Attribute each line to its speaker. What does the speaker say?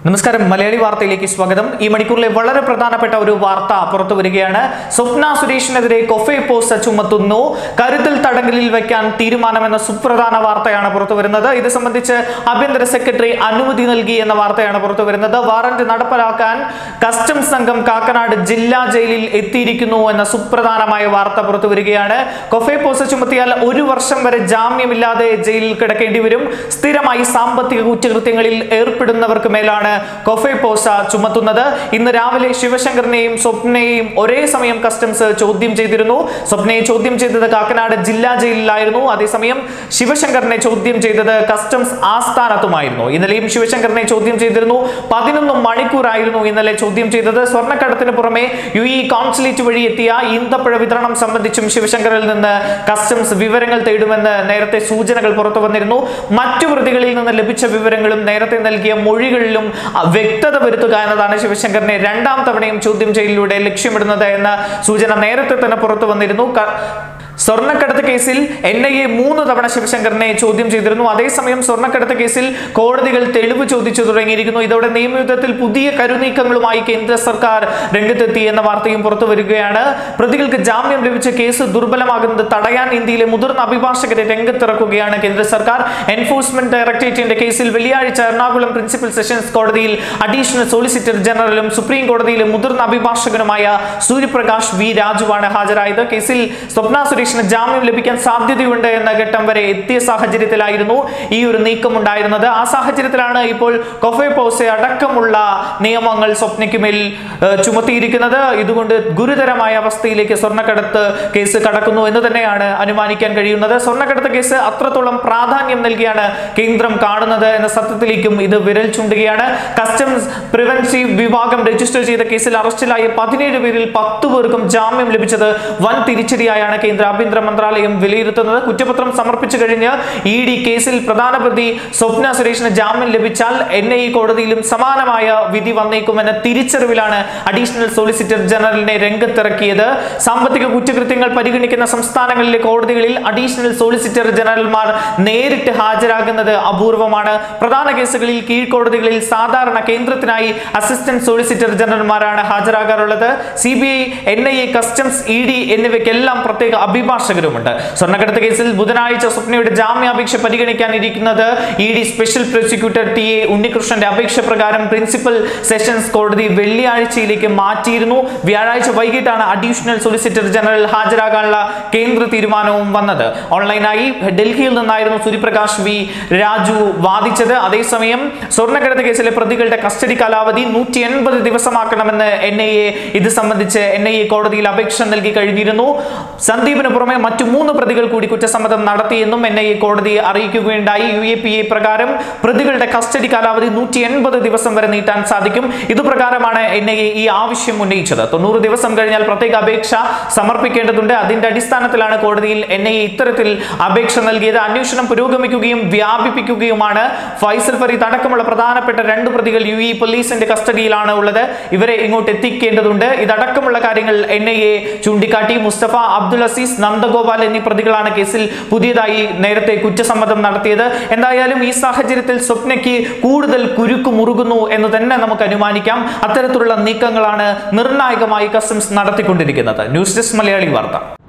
Speaker 1: നമസ്കാരം മലയാളി വാർത്തയിലേക്ക് സ്വാഗതം ഈ മണിക്കൂറിലെ വളരെ പ്രധാനപ്പെട്ട ഒരു വാർത്ത പുറത്തു വരികയാണ് സ്വപ്ന സുരേഷിനെതിരെ കൊഫെ പോസ്റ്റ് ചുമത്തുന്നു കരുതൽ തടങ്കലിൽ വയ്ക്കാൻ തീരുമാനമെന്ന സുപ്രധാന വാർത്തയാണ് പുറത്തു വരുന്നത് ഇത് സംബന്ധിച്ച് ആഭ്യന്തര സെക്രട്ടറി അനുമതി നൽകി എന്ന വാർത്തയാണ് പുറത്തു വരുന്നത് വാറന്റ് നടപ്പിലാക്കാൻ കസ്റ്റംസ് സംഘം കാക്കനാട് ജില്ലാ ജയിലിൽ എത്തിയിരിക്കുന്നു എന്ന സുപ്രധാനമായ വാർത്ത പുറത്തു വരികയാണ് കൊഫെ പോസ്റ്റ് ചുമത്തിയാൽ ഒരു വർഷം വരെ ജാമ്യമില്ലാതെ ജയിലിൽ കിടക്കേണ്ടി വരും സ്ഥിരമായി സാമ്പത്തിക കുറ്റകൃത്യങ്ങളിൽ ഏർപ്പെടുന്നവർക്ക് മേലാണ് കൊഫെ പോസ ചുമത്തുന്നത് ഇന്ന് രാവിലെ ശിവശങ്കറിനെയും സ്വപ്നയെയും ഒരേ സമയം കസ്റ്റംസ് ചോദ്യം ചെയ്തിരുന്നു സ്വപ്നയെ ചോദ്യം ചെയ്തത് കാക്കനാട് ജില്ലാ ജയിലിലായിരുന്നു അതേസമയം ശിവശങ്കറിനെ ചോദ്യം ചെയ്തത് കസ്റ്റംസ് ആസ്ഥാനത്തുമായിരുന്നു ഇന്നലെയും ശിവശങ്കറിനെ ചോദ്യം ചെയ്തിരുന്നു പതിനൊന്ന് മണിക്കൂറായിരുന്നു ഇന്നലെ ചോദ്യം ചെയ്തത് സ്വർണ്ണക്കടത്തിന് പുറമെ യു ഇ കോൺസുലേറ്റ് വഴി എത്തിയ ഈന്തപ്പഴ വിതരണം സംബന്ധിച്ചും ശിവശങ്കറിൽ നിന്ന് കസ്റ്റംസ് വിവരങ്ങൾ തേടുമെന്ന് നേരത്തെ സൂചനകൾ പുറത്തു വന്നിരുന്നു മറ്റു പ്രതികളിൽ നിന്ന് ലഭിച്ച വിവരങ്ങളും നേരത്തെ നൽകിയ മൊഴികളിലും അ, വ്യക്തത വരുത്തുക എന്നതാണ് ശിവശങ്കറിനെ രണ്ടാം തവണയും ചോദ്യം ചെയ്യലിലൂടെ ലക്ഷ്യമിടുന്നത് എന്ന സൂചന നേരത്തെ തന്നെ പുറത്തു വന്നിരുന്നു ക- സ്വർണ്ണക്കടത്ത് കേസിൽ എൻ ഐ എ മൂന്ന് തവണ ശിവശങ്കറിനെ ചോദ്യം ചെയ്തിരുന്നു അതേസമയം സ്വർണ്ണക്കടത്ത് കേസിൽ കോടതികൾ തെളിവ് ചോദിച്ചു തുടങ്ങിയിരിക്കുന്നു ഇതോടെ നിയമയുദ്ധത്തിൽ പുതിയ കരുനീക്കങ്ങളുമായി കേന്ദ്ര സർക്കാർ രംഗത്തെത്തി എന്ന വാർത്തയും പുറത്തു വരികയാണ് പ്രതികൾക്ക് ജാമ്യം ലഭിച്ച കേസ് ദുർബലമാകുന്നത് തടയാൻ ഇന്ത്യയിലെ മുതിർന്ന അഭിഭാഷകരെ രംഗത്തിറക്കുകയാണ് കേന്ദ്ര സർക്കാർ എൻഫോഴ്സ്മെന്റ് ഡയറക്ടറേറ്റിന്റെ കേസിൽ വെള്ളിയാഴ്ച എറണാകുളം പ്രിൻസിപ്പൽ സെഷൻസ് കോടതിയിൽ അഡീഷണൽ സോളിസിറ്റർ ജനറലും സുപ്രീം കോടതിയിലെ മുതിർന്ന അഭിഭാഷകനുമായ സൂര്യപ്രകാശ് വി രാജുവാണ് ഹാജരായത് കേസിൽ സ്വപ്ന സുരേഷിന് ജാമ്യം ലഭിക്കാൻ സാധ്യതയുണ്ട് എന്ന ഘട്ടം വരെ എത്തിയ സാഹചര്യത്തിലായിരുന്നു ഈ ഒരു നീക്കം ഉണ്ടായിരുന്നത് ആ സാഹചര്യത്തിലാണ് ഇപ്പോൾ കൊഫെ പോസെ അടക്കമുള്ള നിയമങ്ങൾ സ്വപ്നയ്ക്ക് മേൽ ഏഹ്, ചുമത്തിയിരിക്കുന്നത് ഇതുകൊണ്ട് ഗുരുതരമായ അവസ്ഥയിലേക്ക് സ്വർണ്ണക്കടത്ത് കേസ് കടക്കുന്നു എന്ന് തന്നെയാണ് അനുമാനിക്കാൻ കഴിയുന്നത് സ്വർണ്ണക്കടത്ത് കേസ് അത്രത്തോളം പ്രാധാന്യം നൽകിയാണ് കേന്ദ്രം കാണുന്നത് എന്ന സത്യത്തിലേക്കും ഇത് വിരൽ ചൂണ്ടുകയാണ് കസ്റ്റംസ് പ്രിവെൻസീവ് വിഭാഗം രജിസ്റ്റർ ചെയ്ത കേസിൽ അറസ്റ്റിലായ പതിനേഴ് പേരിൽ പത്ത് പേർക്കും ജാമ്യം ലഭിച്ചത് വൻ തിരിച്ചടിയായാണ് കേന്ദ്ര ആഭ്യന്തര മന്ത്രാലയം വിലയിരുത്തുന്നത് കുറ്റപത്രം സമർപ്പിച്ചു കഴിഞ്ഞ് ഇ ഡി കേസിൽ പ്രധാന പ്രതി സ്വപ്ന സുരേഷിന് ജാമ്യം ലഭിച്ചാൽ എൻ ഐ കോടതിയിലും സമാനമായ വിധി വന്നേക്കുമെന്ന തിരിച്ചറിവിലാണ് അഡീഷണൽ സോളിസിറ്റർ ജനറലിനെ രംഗത്തിറക്കിയത് സാമ്പത്തിക കുറ്റകൃത്യങ്ങൾ പരിഗണിക്കുന്ന സംസ്ഥാനങ്ങളിലെ കോടതികളിൽ അഡീഷണൽ സോളിസിറ്റർ ജനറൽമാർ നേരിട്ട് ഹാജരാകുന്നത് അപൂർവമാണ് പ്രധാന കേസുകളിൽ കീഴ്ക്കോടതികളിൽ സാധാരണ കേന്ദ്രത്തിനായി അസിസ്റ്റന്റ് സോളിസിറ്റർ ജനറൽമാരാണ് ഹാജരാകാറുള്ളത് C B I N I A customs E D എന്നിവയ്ക്കെല്ലാം പ്രത്യേക അഭിഭാഷകരുമുണ്ട് സ്വർണ്ണക്കടത്ത് കേസിൽ ബുധനാഴ്ച സ്വപ്നയുടെ ജാമ്യാപേക്ഷ പരിഗണിക്കാനിരിക്കുന്നത് E D special prosecutor T A ഉണ്ണികൃഷ്ണന്റെ അപേക്ഷ പ്രകാരം പ്രിൻസിപ്പൽ സെഷൻസ് കോടതി വെള്ളിയാഴ്ചയിലേക്ക് മാറ്റിയിരുന്നു വ്യാഴാഴ്ച വൈകിട്ടാണ് അഡീഷണൽ സൊളിസിറ്റർ ജനറൽ ഹാജരാകാനുള്ള കേന്ദ്ര തീരുമാനവും വന്നത് ഓൺലൈനായി ഡൽഹിയിൽ നിന്നായിരുന്നു സൂര്യപ്രകാശ് വി രാജു വാദിച്ചത് അതേസമയം സ്വർണ്ണക്കടത്ത് കേസിലെ പ്രതികളുടെ കസ്റ്റഡി കാലാവധി നൂറ്റി എൺപത് ദിവസമാക്കണമെന്ന് എൻ ഐ എ ഇത് സംബന്ധിച്ച് എൻ ഐ എ കോടതിയിൽ അപേക്ഷ നൽകി കഴിഞ്ഞിരുന്നു സന്ദീപിന് പുറമെ മറ്റു മൂന്ന് പ്രതികൾ കൂടി കുറ്റസമ്മതം നടത്തിയെന്നും എൻ ഐ എ കോടതിയെ അറിയിക്കുകയുണ്ടായി യു എ പി എ പ്രകാരം പ്രതികളുടെ കസ്റ്റഡി കാലാവധി നൂറ്റി എൺപത് ദിവസം വരെ നീട്ടാൻ സാധിക്കും ഇതുപ്രകാരമാണ് എൻ ഐ എ ഈ ആവശ്യം ഉന്നയിച്ചത് തൊണ്ണൂറ് ദിവസം കഴിഞ്ഞാൽ പ്രത്യേക അപേക്ഷ സമർപ്പിക്കേണ്ടതുണ്ട് അതിന്റെ അടിസ്ഥാനത്തിലാണ് കോടതിയിൽ എൻ ഐ എ ഇത്തരത്തിൽ അപേക്ഷ നൽകിയത് അന്വേഷണം പുരോഗമിക്കുകയും വ്യാപിപ്പിക്കുകയുമാണ് ഫൈസൽ ഫരീദ് അടക്കമുള്ള പ്രധാനപ്പെട്ട രണ്ട് പ്രതികൾ യു ഇ പോലീസിന്റെ കസ്റ്റഡിയിലാണ് ഉള്ളത് ഇവരെ ഇങ്ങോട്ട് എത്തിക്കേണ്ടതുണ്ട് ഇതടക്കമുള്ള കാര്യങ്ങൾ എൻ ഐ എ ചൂണ്ടിക്കാട്ടി മുസ്തഫ അബ്ദുൽ അസീസ് നന്ദഗോപാൽ എന്നീ പ്രതികളാണ് കേസിൽ പുതിയതായി നേരത്തെ കുറ്റസമ്മതം നടത്തിയത് എന്തായാലും ഈ സാഹചര്യത്തിൽ സ്വപ്നയ്ക്ക് കൂടുതൽ കുരുക്ക് മുറുകുന്നു എന്ന് തന്നെ നമുക്ക് അനുമാനിക്കാം അത്തരത്തിലുള്ള നീക്കങ്ങളാണ് നിർണായകമായി കസ്റ്റംസ് നടത്തിക്കൊണ്ടിരിക്കുന്നത് ന്യൂസ് ഡെസ്ക് മലയാളി വാർത്ത